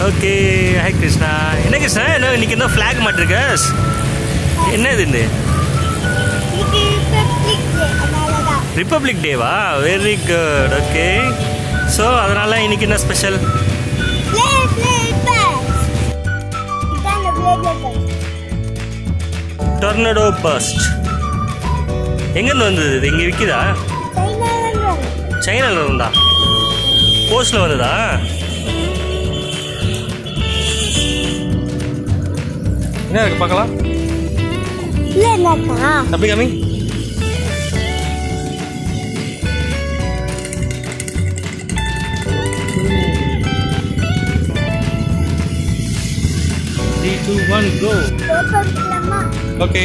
Okay hi Krishna என்ன கிருஷ்ணா என்ன இன்னைக்கு என்ன ஃப்ளாக் மாட்டிருக்க என்ன இது இந்த இது ரிப்பப்ளிக் டே அதனாலதான் ரிப்பப்ளிக் டேவா வெரி குட் ஓகே ஸோ அதனால இன்னைக்கு என்ன ஸ்பெஷல் ப்ளே ப்ளே பஸ் இதான் அந்த Beyblade burst tornado burst எங்கேருந்து வந்தது இது இங்கே விற்கிதா சைனால சைனால இருந்தா போஸ்ட்ல வந்ததா என்ன இருக்கு பார்க்கலாம் இல்ல என்னக்கா அப்படி காமி three two one go open பண்ணலாமா okay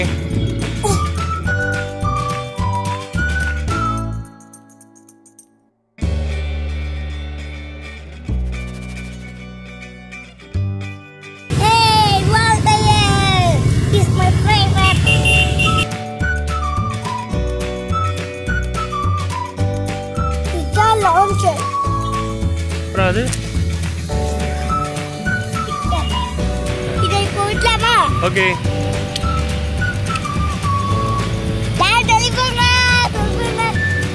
Hey, Wildfire! He's my favorite. இதான் launcher. அப்புறம் அது இதை இப்போ விடலாமா? Okay Dad, வெளிப்படுறா, வெளிப்படுறா.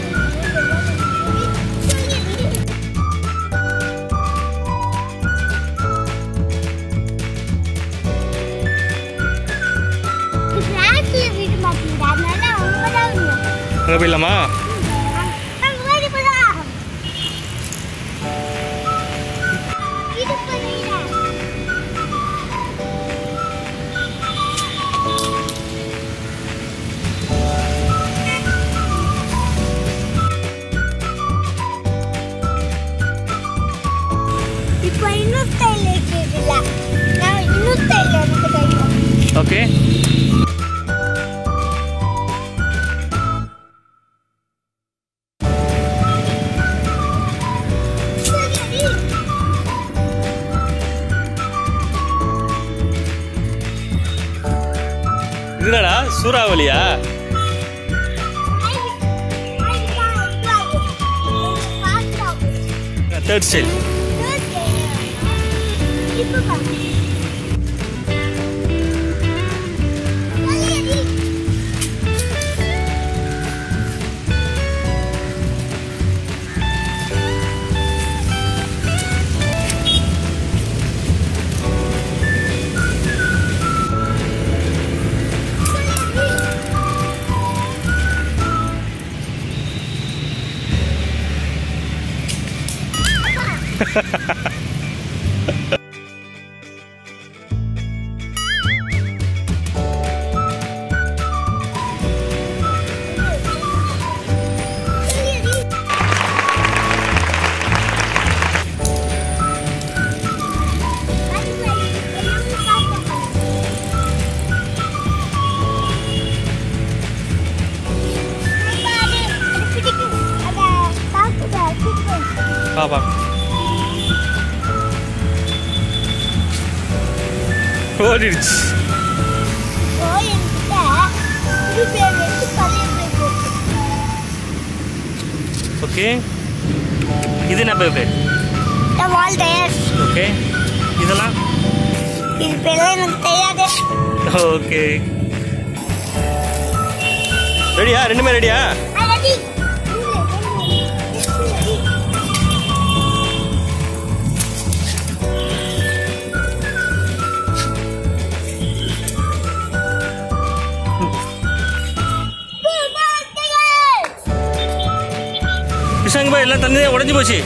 Flash-ல விட மாட்டேங்குது. அதனால அங்கதான் விடணும். அங்கே போயிடலாமா அங்க ஓடி போலாம். இது பண்ணிடலாம். இப்போ இன்னும் ஸ்டைல் இருக்குதுல்ல நான் இன்னும் ஸ்டைல் எனக்கு தெரியும் ஓகே சரி இதுடா சூறாவளியா தேர்ட் ஸ்டைல் பாப்பா ஓடிடுச்சு ஓகே இது என்ன ஃபேவரட் ஓகே இதெல்லாம் இது பேர்லாம் எனக்கு தெரியாது ஓகே ரெடியா ரெண்டுமே ரெடியா ரெடி கிருஷ்ணாங்க பாய் எல்லாம் தண்ணி உடஞ்சி போச்சு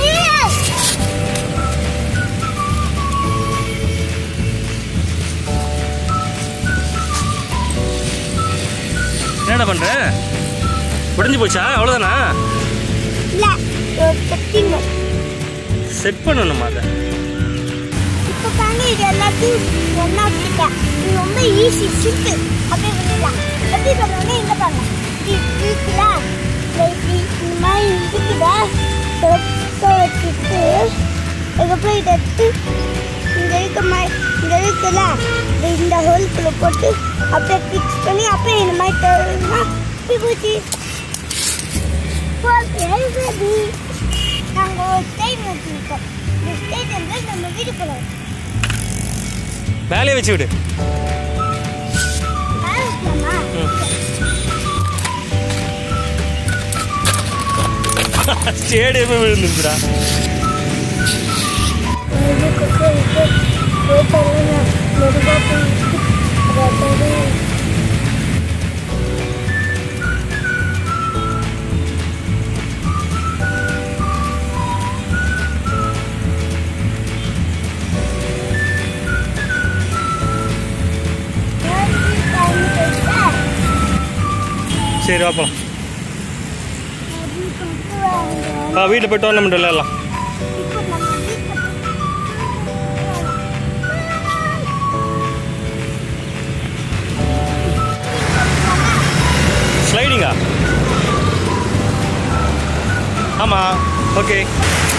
என்னடா பண்ற உடஞ்சி போச்சா அவ்வளோதானா இல்ல கட்டிங்க செட் பண்ணணுமா அதை இப்போ தாங்க இது எல்லாத்தையும் ஒன்றா வச்சுட்டேன் இது ரொம்ப ஈஸி சிம்பிள் அப்படியே விடலாம் எப்படி பண்ணுவோம்னா இங்கே பாருங்க இது இருக்குல்ல இந்த இப்படி இந்த மாதிரி இருக்குதா தொக்க வச்சுட்டு அதுக்கப்புறம் இதை எடுத்து இந்த இருக்க மாதிரி இந்த இருக்குல்ல இதை இந்த ஹோல்குள்ளே போட்டு அப்படியே ஃபிக்ஸ் பண்ணி அப்படியே இந்த மாதிரி தருனா இப்படி போச்சு ரெடி நாங்கள் ஒரு ஸ்டேட் வச்சுருக்கோம் இந்த ஸ்டேட் வந்து நம்ம நம்ம வீட்டுக்கு போகலாம் மேலே வச்சு விடு மேலே வைக்கலாமா ஸ்டேடியமே விழுந்துருச்சுடா இது குக்கை விட்டு போய் தரேன் மெதுவாக போயிட்டு சரி வாப்பலாம் ஆ வீட்டில் போய் டோர்னமெண்ட் விளையாடலாம் ஸ்லைடிங்கா ஆமாம் ஓகே